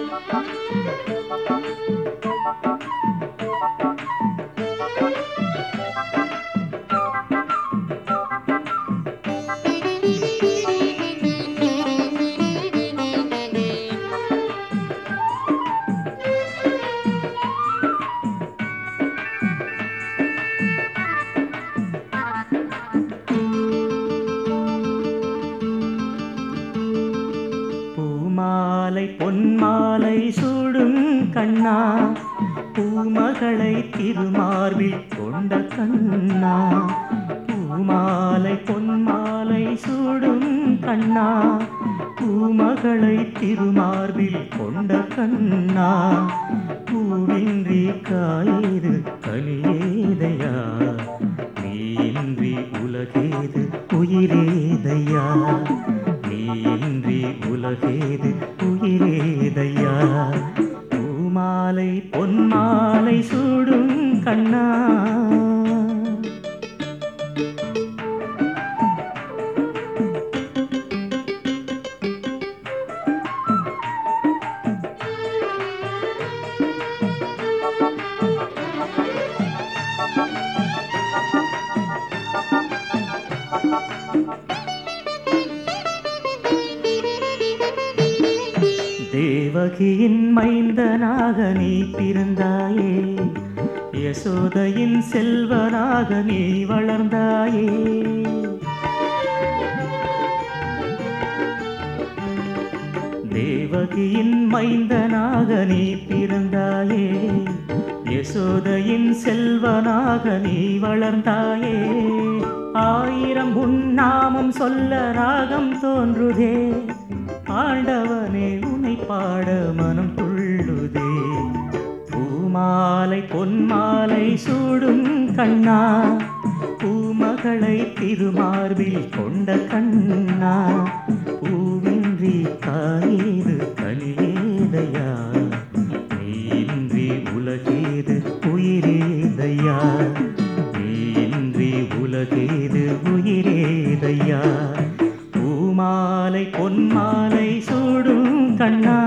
பூமாலை பொன்மாலை சூடும் கண்ணா பூமகளை திருமார்பில் கொண்ட கண்ணா பூமாலை பொன்மாலை சூடும் கண்ணா பூமகளை திருமார்பில் கொண்ட கண்ணா பூவின்றி காயேது கலியேதையா நீயின்றி உலகேது உயிரேதையா நீயின்றி உலகேது உயிரேதையா பூமாலை பொன்மாலை சூடும் கண்ணா தேவகியின் மைந்தனாக நீ பிறந்தாயே யசோதையின் செல்வனாக நீ வளர்ந்தாயே தேவகியின் மைந்தனாக நீ பிறந்தாயே யசோதையின் செல்வனாக நீ வளர்ந்தாயே ஆயிரம் உன்னாமம் சொல்ல ராகம் தோன்றுதே ஆண்டவனே உன்னை பாட மனம் துள்ளுதே பூமாலை பொன்மாலை சூடும் கண்ணா பூமகளை திருமார்பில் கொண்ட கண்ணா பூவின்றி காயேது கலியேதையா நீயின்றி உலகேது உயிரேதையா நீயின்றி உலகேது உயிரேதையா பூமாலை பொன்மாலை சூடும் கண்ணா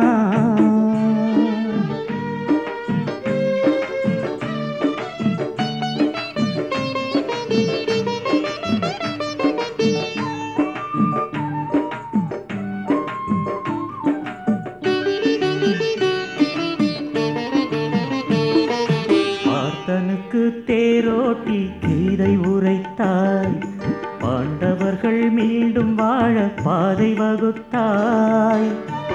பார்த்தனுக்கு தேரோட்டி கீதை உரைத்தாய் பாண்டவர்கள் மீண்டும் வாழ பாதை வகுத்தாய்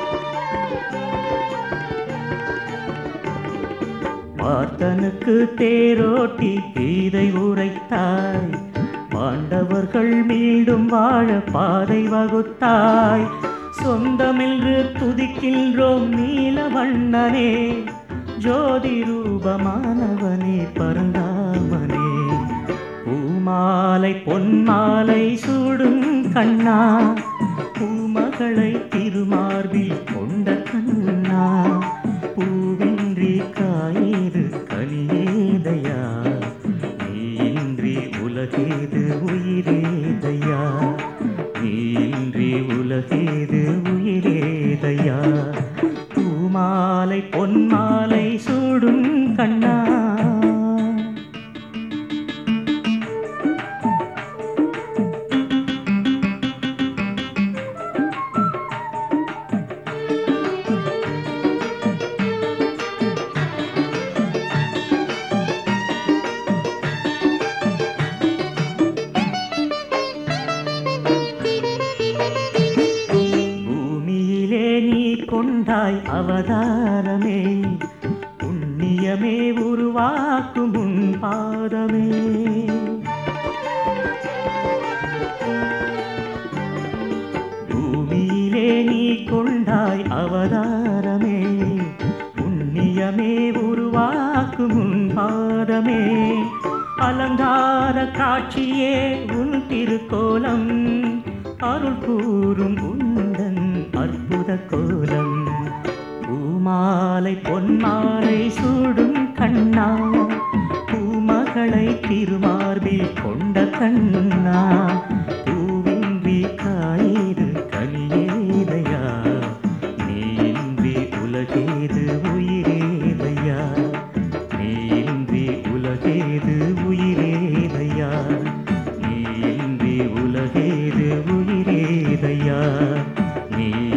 பார்த்தனுக்கு தேரோட்டி கீதை உரைத்தாய் பாண்டவர்கள் மீண்டும் வாழ பாதை வகுத்தாய் சொந்தமென்று துதிக்கின்றோம் நீலவண்ணனே ஜோதி ரூபமானவனே பரந்தாமனே பூமாலை பொன்மாலை சூடும் கண்ணா பூமகளை திருமார்பில் கொண்ட கண்ணா பூவின்றி காயேது கலியேதையா நீயின்றி உலகேது உயிரேதையா நீயின்றி உலகேது உயிரேதையா பூமாலை பொன்மாலை சூடும் கண்ணா பூமியிலே நீ கொண்டாய் அவதாரமே புண்ணியமே உருவாக்கும் உன் பாதமே பூமியிலே நீ கொண்டாய் அவதாரமே புண்ணியமே உருவாக்கும் உன் பாதமே அலங்கார காட்சியே உன் திருக்கோலம் அருள் கூறும் உந்தன் அற்புத கோலம் பூமாலை பொன்மாலை சூடும் கண்ணா பூமகளை திருமார்பில் கொண்ட கண்ணா பூவின்றி காயேது கலியேதையா நீ இன்றி உல உலகேது உயிரேதையா நீ இன்றி உலகேது உயிரேதையா நீ இன்றி உலகேது உயிரேதையா நீ